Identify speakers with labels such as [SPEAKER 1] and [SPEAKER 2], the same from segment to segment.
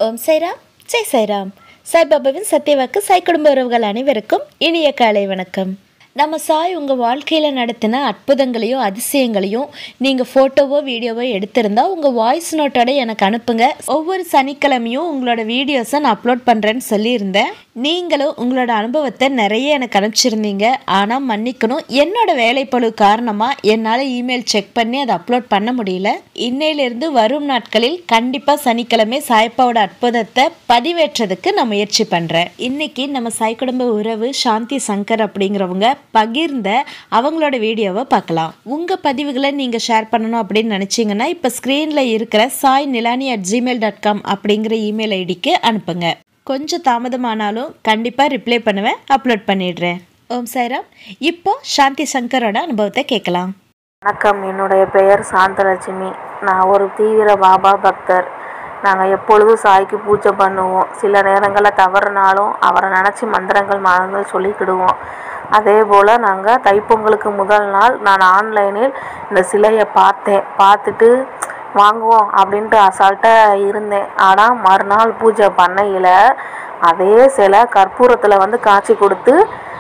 [SPEAKER 1] ஓம் சைராம் ஜெய் சைராம் சாய்பாபாவின் சத்தியவாக்கு சாய் குடும்ப உறவுகள் அனைவருக்கும் இனிய காலை வணக்கம் நம்ம சாய் உங்கள் வாழ்க்கையில் நடத்தின அற்புதங்களையும் அதிசயங்களையும் நீங்கள் ஃபோட்டோவோ வீடியோவோ எடுத்திருந்தா உங்கள் வாய்ஸ் நோட்டோட எனக்கு அனுப்புங்க ஒவ்வொரு சனிக்கிழமையும் உங்களோட வீடியோஸை நான் அப்லோட் பண்ணுறேன்னு சொல்லியிருந்தேன் நீங்களும் உங்களோட அனுபவத்தை நிறைய எனக்கு அனுப்பிச்சிருந்தீங்க ஆனால் மன்னிக்கணும் என்னோட வேலைப்பளு காரணமாக என்னால் இமெயில் செக் பண்ணி அதை அப்லோட் பண்ண முடியல இன்னையிலிருந்து வரும் நாட்களில் கண்டிப்பாக சனிக்கிழமை சாய்ப்பாவோட அற்புதத்தை பதிவேற்றதுக்கு நான் முயற்சி பண்ணுறேன் இன்னைக்கு நம்ம சாய் குடும்ப உறவு சாந்தி சங்கர் அப்படிங்கிறவங்க பகிர்ந்த அவங்களோட வீடியோவை பார்க்கலாம் உங்கள் பதிவுகளை நீங்கள் ஷேர் பண்ணணும் அப்படின்னு நினச்சிங்கன்னா இப்போ ஸ்க்ரீனில் இருக்கிற Sai Nilani at Gmail dot com அப்படிங்கிற இமெயில் ஐடிக்கு அனுப்புங்க கொஞ்சம் தாமதமானாலும் கண்டிப்பாக ரிப்ளை பண்ணுவேன் அப்லோட் பண்ணிடுறேன் ஓம் சாய்ராம் இப்போ சாந்தி சங்கரோட அனுபவத்தை கேட்கலாம்
[SPEAKER 2] வணக்கம் என்னுடைய பெயர் சாந்தலட்சுமி நான் ஒரு தீவிர பாபா பக்தர் நாங்கள் எப்பொழுதும் சாய்க்கு பூஜை பண்ணுவோம் சில நேரங்களில் தவறுனாலும் அவரை நினச்சி மந்திரங்கள் மறந்து சொல்லிக்கிடுவோம் அதே போல் நாங்கள் தைப்பொங்கலுக்கு முதல் நாள் நான் ஆன்லைனில் இந்த சிலையை பார்த்தேன் பார்த்துட்டு வாங்குவோம் அப்படின்ட்டு அசால்ட்டாக இருந்தேன் ஆனால் மறுநாள் பூஜை பண்ணையில் அதே சிலை கற்பூரத்தில் வந்து காட்சி கொடுத்து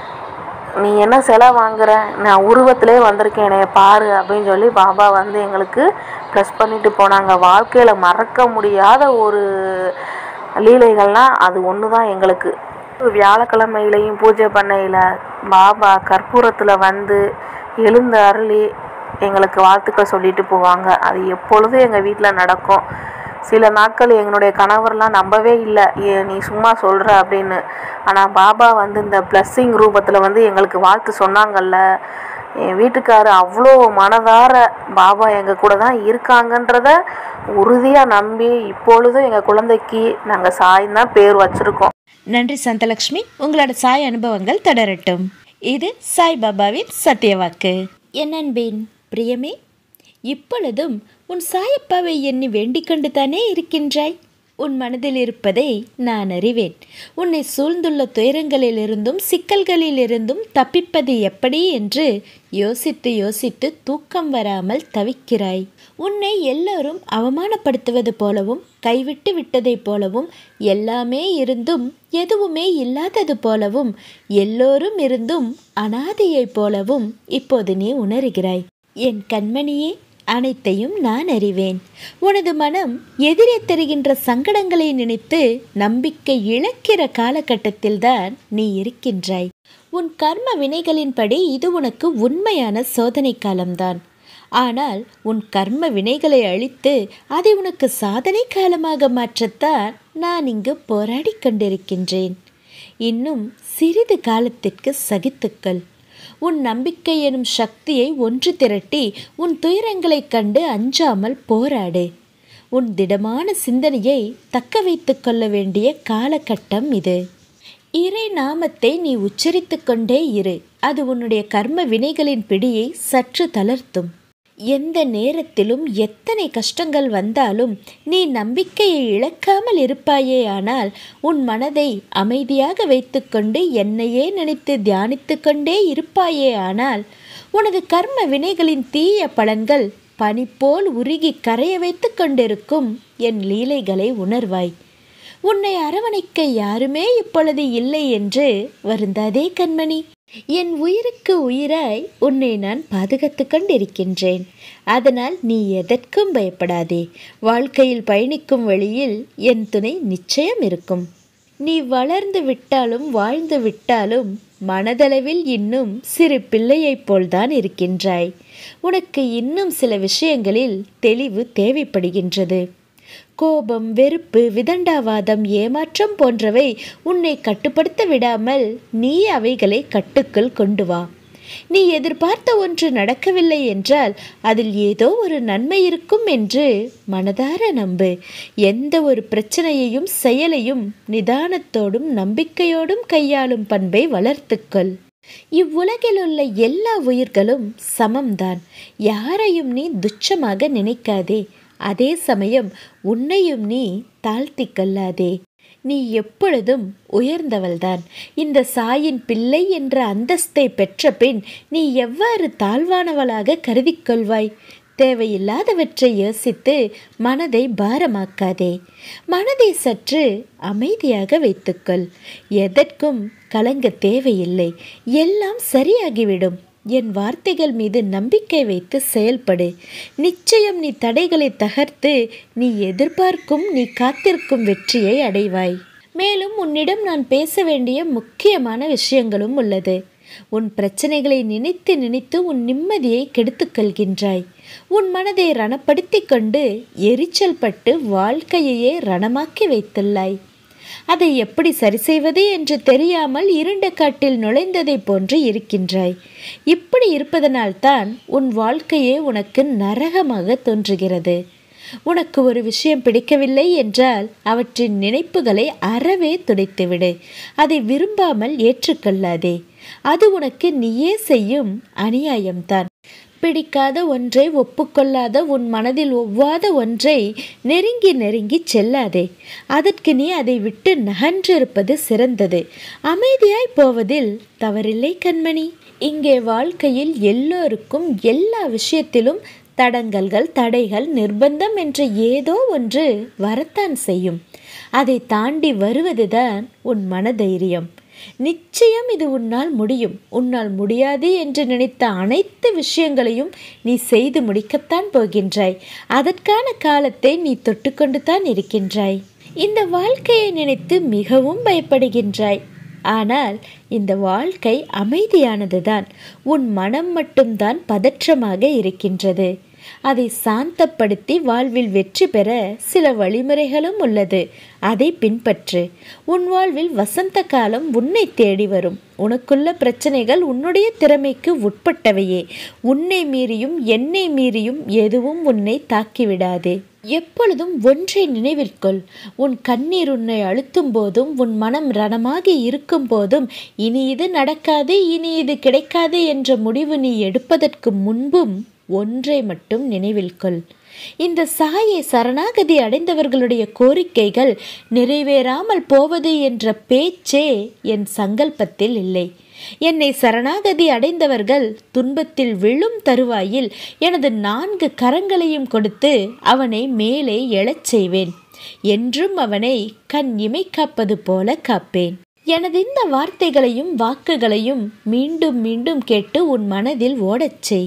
[SPEAKER 2] நீ என்ன சிலை வாங்குற நான் உருவத்திலே வந்திருக்கேன் என்னைய பாரு அப்படின்னு சொல்லி பாபா வந்து எங்களுக்கு ப்ளஸ் பண்ணிட்டு போனாங்க வாழ்க்கையில் மறக்க முடியாத ஒரு லீலைகள்னால் அது ஒன்று தான் எங்களுக்கு வியாழக்கிழமையிலையும் பூஜை பண்ணையில் பாபா கற்பூரத்தில் வந்து எழுந்து அருளி எங்களுக்கு வாழ்த்துக்கள் சொல்லிட்டு போவாங்க அது எப்பொழுதும் எங்கள் வீட்டில் நடக்கும் சில நாட்கள் எங்களுடைய கணவர்லாம் நம்பவே இல்லை ஏ நீ சும்மா சொல்கிற அப்படின்னு ஆனால் பாபா வந்து இந்த பிளஸ்ஸிங் ரூபத்தில் வந்து எங்களுக்கு வாழ்த்து சொன்னாங்கல்ல என் வீட்டுக்காரர் அவ்வளோ மனதார பாபா எங்கள் கூட தான் இருக்காங்கன்றத உறுதியாக நம்பி இப்பொழுதும் எங்கள் குழந்தைக்கு நாங்கள் சாய் தான் பேர் வச்சுருக்கோம்
[SPEAKER 1] நன்றி சந்தலக்ஷ்மி உங்களோட சாய் அனுபவங்கள் தொடரட்டும் இது சாய் பாபாவின் சத்தியவாக்கு என் அன்பின் பிரியமே இப்பொழுதும் உன் சாயப்பாவை எண்ணி வேண்டிக் கொண்டு தானே இருக்கின்றாய் உன் மனதில் இருப்பதை நான் அறிவேன் உன்னை சூழ்ந்துள்ள துயரங்களிலிருந்தும் சிக்கல்களிலிருந்தும் தப்பிப்பது எப்படி என்று யோசித்து யோசித்து தூக்கம் வராமல் தவிக்கிறாய் உன்னை எல்லோரும் அவமானப்படுத்துவது போலவும் கைவிட்டு விட்டதைப் போலவும் எல்லாமே இருந்தும் எதுவுமே இல்லாதது போலவும் எல்லோரும் இருந்தும் அனாதையைப் போலவும் இப்போது நீ உணர்கிறாய் என் கண்மணியே அனைத்தையும் நான் அறிவேன் உனது மனம் எதிரே தெரிகின்ற சங்கடங்களை நினைத்து நம்பிக்கை இழக்கிற காலகட்டத்தில்தான் நீ இருக்கின்றாய் உன் கர்ம வினைகளின்படி இது உனக்கு உண்மையான சோதனை காலம்தான் ஆனால் உன் கர்ம வினைகளை அழித்து அதை உனக்கு சாதனை காலமாக மாற்றத்தான் நான் இங்கு போராடி கொண்டிருக்கின்றேன் இன்னும் சிறிது காலத்திற்கு சகித்துக்கள் உன் நம்பிக்கை எனும் சக்தியை ஒன்று திரட்டி உன் துயரங்களைக் கண்டு அஞ்சாமல் போராடு உன் திடமான சிந்தனையை தக்க வைத்து கொள்ள வேண்டிய காலகட்டம் இது இறை நாமத்தை நீ உச்சரித்து கொண்டே இரு அது உன்னுடைய கர்ம வினைகளின் பிடியை சற்று தளர்த்தும் எந்த நேரத்திலும் எத்தனை கஷ்டங்கள் வந்தாலும் நீ நம்பிக்கையை இழக்காமல் இருப்பாயே ஆனால் உன் மனதை அமைதியாக வைத்துக்கொண்டு என்னையே நினைத்து தியானித்து கொண்டே இருப்பாயே ஆனால் உனது கர்ம வினைகளின் தீய பலன்கள் பனி போல் உருகி கரைய வைத்து கொண்டிருக்கும் என் லீலைகளை உணர்வாய் உன்னை அரவணைக்க யாருமே இப்பொழுது இல்லை என்று வருந்தாதே கண்மணி என் உயிருக்கு உயிராய் உன்னை நான் பாதுகாத்து கொண்டிருக்கின்றேன் அதனால் நீ எதற்கும் பயப்படாதே வாழ்க்கையில் பயணிக்கும் வழியில் என் துணை நிச்சயம் இருக்கும் நீ வளர்ந்து விட்டாலும் வாழ்ந்து விட்டாலும் மனதளவில் இன்னும் சிறு பிள்ளையைப் போல்தான் இருக்கின்றாய் உனக்கு இன்னும் சில விஷயங்களில் தெளிவு தேவைப்படுகின்றது கோபம் வெறுப்பு விதண்டாவாதம் ஏமாற்றம் போன்றவை உன்னை கட்டுப்படுத்த விடாமல் நீ அவைகளை கட்டுக்குள் கொண்டு வா நீ எதிர்பார்த்த ஒன்று நடக்கவில்லை என்றால் அதில் ஏதோ ஒரு நன்மை இருக்கும் என்று மனதார நம்பு எந்த ஒரு பிரச்சனையையும் செயலையும் நிதானத்தோடும் நம்பிக்கையோடும் கையாளும் பண்பை வளர்த்துக்கொள் இவ்வுலகில் உள்ள எல்லா உயிர்களும் சமம்தான் யாரையும் நீ துச்சமாக நினைக்காதே அதே சமயம் உன்னையும் நீ தாழ்த்தி கொள்ளாதே நீ எப்பொழுதும் உயர்ந்தவள்தான் இந்த சாயின் பிள்ளை என்ற அந்தஸ்தை பெற்ற பின் நீ எவ்வாறு தாழ்வானவளாக கருதி கொள்வாய் தேவையில்லாதவற்றை யோசித்து மனதை பாரமாக்காதே மனதை சற்று அமைதியாக வைத்துக்கொள் எதற்கும் கலங்க தேவையில்லை எல்லாம் சரியாகிவிடும் என் வார்த்தைகள் மீது நம்பிக்கை வைத்து செயல்படு நிச்சயம் நீ தடைகளை தகர்த்து நீ எதிர்பார்க்கும் நீ காத்திருக்கும் வெற்றியை அடைவாய் மேலும் உன்னிடம் நான் பேச வேண்டிய முக்கியமான விஷயங்களும் உள்ளது உன் பிரச்சனைகளை நினைத்து நினைத்து உன் நிம்மதியை கெடுத்துக் கொள்கின்றாய் உன் மனதை ரணப்படுத்திக் கொண்டு எரிச்சல் பட்டு வாழ்க்கையையே ரணமாக்கி வைத்துள்ளாய் அதை எப்படி சரி செய்வது என்று தெரியாமல் இருண்ட காட்டில் நுழைந்ததை போன்று இருக்கின்றாய் இப்படி இருப்பதனால்தான் உன் வாழ்க்கையே உனக்கு நரகமாக தோன்றுகிறது உனக்கு ஒரு விஷயம் பிடிக்கவில்லை என்றால் அவற்றின் நினைப்புகளை அறவே துடைத்துவிடு அதை விரும்பாமல் ஏற்றுக்கொள்ளாதே அது உனக்கு நீயே செய்யும் அநியாயம்தான் பிடிக்காத ஒன்றை ஒப்புக்கொள்ளாத உன் மனதில் ஒவ்வாத ஒன்றை நெருங்கி நெருங்கி செல்லாதே அதற்கு நீ அதை விட்டு நகன்றிருப்பது சிறந்தது அமைதியாய் போவதில் தவறில்லை கண்மணி இங்கே வாழ்க்கையில் எல்லோருக்கும் எல்லா விஷயத்திலும் தடங்கல்கள் தடைகள் நிர்பந்தம் என்ற ஏதோ ஒன்று வரத்தான் செய்யும் அதை தாண்டி வருவதுதான் உன் மனதைரியம் நிச்சயம் இது உன்னால் முடியும் உன்னால் முடியாது என்று நினைத்த அனைத்து விஷயங்களையும் நீ செய்து முடிக்கத்தான் போகின்றாய் அதற்கான காலத்தை நீ தொட்டுக்கொண்டு தான் இருக்கின்றாய் இந்த வாழ்க்கையை நினைத்து மிகவும் பயப்படுகின்றாய் ஆனால் இந்த வாழ்க்கை அமைதியானதுதான் உன் மனம் மட்டும்தான் பதற்றமாக இருக்கின்றது அதை சாந்தப்படுத்தி வாழ்வில் வெற்றி பெற சில வழிமுறைகளும் உள்ளது அதை பின்பற்று உன் வாழ்வில் வசந்த காலம் உன்னை தேடி வரும் உனக்குள்ள பிரச்சனைகள் உன்னுடைய திறமைக்கு உட்பட்டவையே உன்னை மீறியும் என்னை மீறியும் எதுவும் உன்னை தாக்கிவிடாது எப்பொழுதும் ஒன்றை நினைவிற்கொள் உன் கண்ணீர் உன்னை அழுத்தும் போதும் உன் மனம் ரணமாகி இருக்கும் போதும் இனி இது நடக்காது இனி இது கிடைக்காது என்ற முடிவு நீ எடுப்பதற்கு முன்பும் ஒன்றை மட்டும் நினைவில் கொள் இந்த சாயை சரணாகதி அடைந்தவர்களுடைய கோரிக்கைகள் நிறைவேறாமல் போவது என்ற பேச்சே என் சங்கல்பத்தில் இல்லை என்னை சரணாகதி அடைந்தவர்கள் துன்பத்தில் விழும் தருவாயில் எனது நான்கு கரங்களையும் கொடுத்து அவனை மேலே எழச் செய்வேன் என்றும் அவனை கண் இமை காப்பது போல காப்பேன் எனது இந்த வார்த்தைகளையும் வாக்குகளையும் மீண்டும் மீண்டும் கேட்டு உன் மனதில் ஓடச் செய்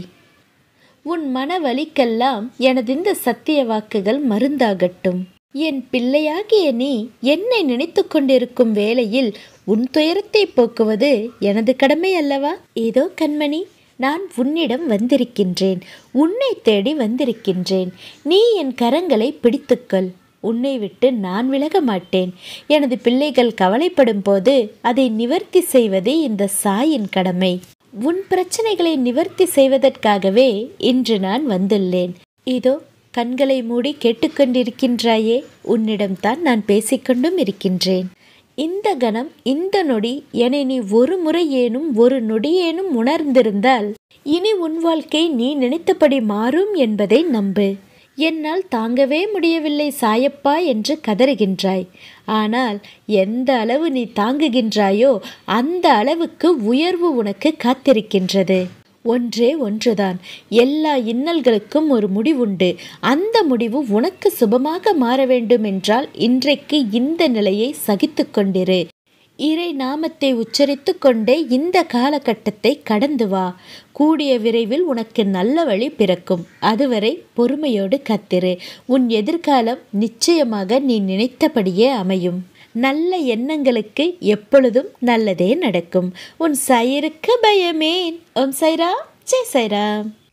[SPEAKER 1] உன் மனவலிக்கெல்லாம் எனது இந்த சத்திய வாக்குகள் மருந்தாகட்டும் என் பிள்ளையாகிய நீ என்னை நினைத்து கொண்டிருக்கும் வேளையில் உன் துயரத்தை போக்குவது எனது கடமை அல்லவா ஏதோ கண்மணி நான் உன்னிடம் வந்திருக்கின்றேன் உன்னை தேடி வந்திருக்கின்றேன் நீ என் கரங்களை பிடித்துக்கொள் உன்னை விட்டு நான் விலக மாட்டேன் எனது பிள்ளைகள் கவலைப்படும் போது அதை நிவர்த்தி செய்வதே இந்த சாயின் கடமை உன் பிரச்சனைகளை நிவர்த்தி செய்வதற்காகவே இன்று நான் வந்துள்ளேன் இதோ கண்களை மூடி கேட்டுக்கொண்டிருக்கின்றாயே உன்னிடம்தான் நான் பேசிக்கொண்டும் இருக்கின்றேன் இந்த கணம் இந்த நொடி என நீ ஒரு முறை ஏனும் ஒரு நொடியேனும் உணர்ந்திருந்தால் இனி உன் வாழ்க்கை நீ நினைத்தபடி மாறும் என்பதை நம்பு என்னால் தாங்கவே முடியவில்லை சாயப்பா என்று கதறுகின்றாய் ஆனால் எந்த அளவு நீ தாங்குகின்றாயோ அந்த அளவுக்கு உயர்வு உனக்கு காத்திருக்கின்றது ஒன்றே ஒன்றுதான் எல்லா இன்னல்களுக்கும் ஒரு முடிவுண்டு அந்த முடிவு உனக்கு சுபமாக மாற வேண்டும் என்றால் இன்றைக்கு இந்த நிலையை சகித்து கொண்டிரு இறை நாமத்தை உச்சரித்து கொண்டே இந்த காலகட்டத்தை கடந்து வா கூடிய விரைவில் உனக்கு நல்ல வழி பிறக்கும் அதுவரை பொறுமையோடு கத்திரு உன் எதிர்காலம் நிச்சயமாக நீ நினைத்தபடியே அமையும் நல்ல எண்ணங்களுக்கு எப்பொழுதும் நல்லதே நடக்கும் உன் சயிருக்கு பயமேன் ஓம் சைராம் ஜெய் சைராம்